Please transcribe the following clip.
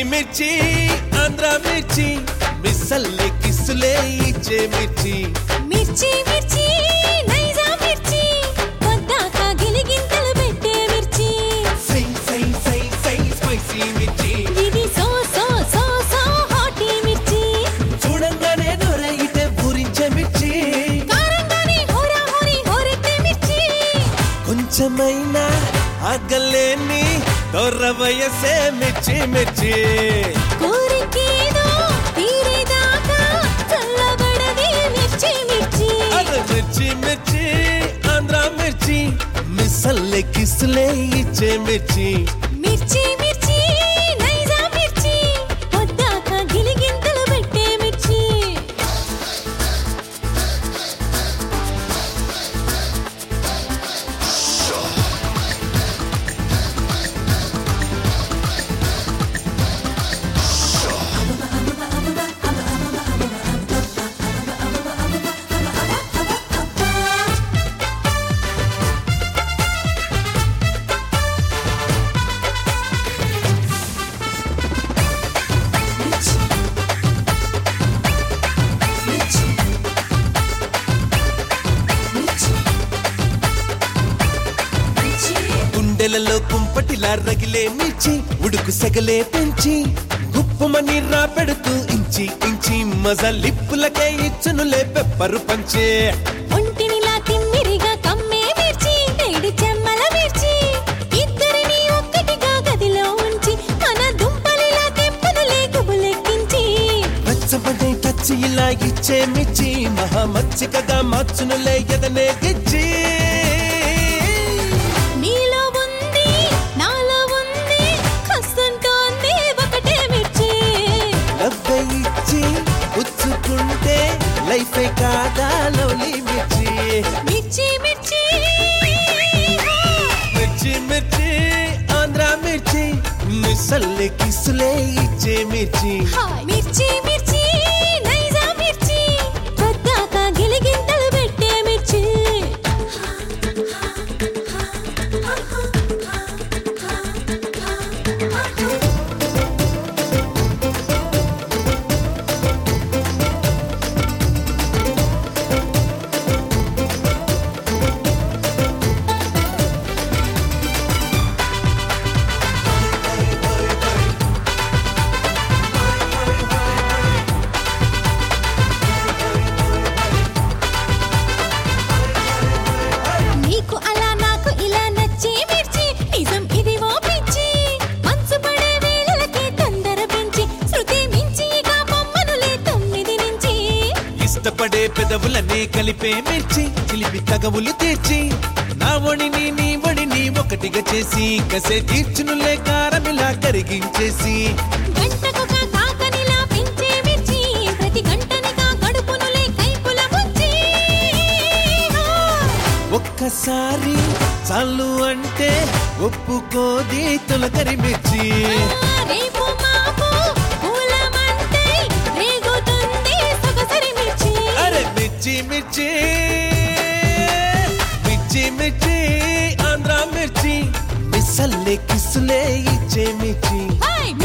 మిర్చి ఆంధ్ర మిర్చి మిస్సల్లే కిస్సులే ఇచ్చే మిర్చి మిర్చి మిర్చి నైజా మిర్చి పొద్దాక గిలిగింతలు పెట్టే మిర్చి సై సై సై సై స్పైసీ మిర్చి ఇది so so so so hottie మిర్చి చూడంగానే నొరైతే పూరించే మిర్చి కారంగానే హోరా హోరీ హోరెత్తే మిర్చి కొంచెమైనా ఆగలేని దొర్ర వయసే మిర్చి మిర్చి కోరికేదో తీరేదాకా చల్లబడది మిర్చి మిర్చి అరే మిర్చి మిర్చి ఆంధ్ర మిర్చి మిస్సల్లే కిస్సులే ఇచ్చే మిర్చి మిర్చి మిర్చి నైజా మిర్చి పొద్దాక గిలిగింతలు పెట్టే మిర్చి గుండెలలో కుంపటిలా రగిలే మిర్చి ఉడుకు సెగలే పెంచి గుప్పమని రా పెడుతూ ఇంచి ఇంచి మజా లిప్పులకే ఇచ్చునులే పెప్పరు పంచే ఒంటినిలా తిమ్మిరిగా కమ్మే మిర్చి ఏడు చెమ్మల మిర్చి ఇద్దరిని ఒక్కటిగా గదిలో ఉంచి మన దుంపలిలా తెప్పను లేకుబులెక్కించి వెచ్చబడే టచ్ ఇలా ఇచ్చే మిర్చి మహా మచ్చికగా మార్చునులే ఎదనే గిచ్చి నీలో ఉంది నాలో ఉంది కస్తుంటోంది ఒకటే మిర్చి డబ్బై ఇచ్చి పుచ్చుకుంటే లైఫే కాదా లోలి మిర్చి మిర్చి మిర్చి మిర్చి మిర్చి ఆంధ్ర మిర్చి మిసల్లే కిసులే ఇచ్చే మిర్చి హాయ్ మిర్చి మిర్చి నైజా మిర్చి పొద్దాక గిలిగింతలు పెట్టే మిర్చి నీకు అలా నాకు ఇలా నచ్చే మిర్చి నిజం ఇది ఓ పిచ్చి మనసు పడే వేళలకే తొందర పెంచి శృతి మించి ఇక బొమ్మనులే తొమ్మిది నుంచి ఇష్టపడే పెదవులనే కలిపే మిర్చి చిలిపి తగవులు తీర్చి నా ఒడిని నీ ఒడిని ఒకటిగా చేసి కసే తీర్చునులే కారమిలా కరిగించేసి గంటకొక కాకనిలా పెంచే మిర్చి ప్రతి గంటనిగా కడుపునులే కైపుల ముంచి ఒక్కసారి చాలు అంటే ఒప్పుకోది తొలకరి మిర్చి రేపు మాపు పూలమంటే రేగుతుంది సొగసరి మిర్చి అరే మిర్చి మిర్చి మిర్చి మిర్చి ఆంధ్ర మిర్చి మిసల్లే కిసులే ఇచ్చే మిర్చి హాయ్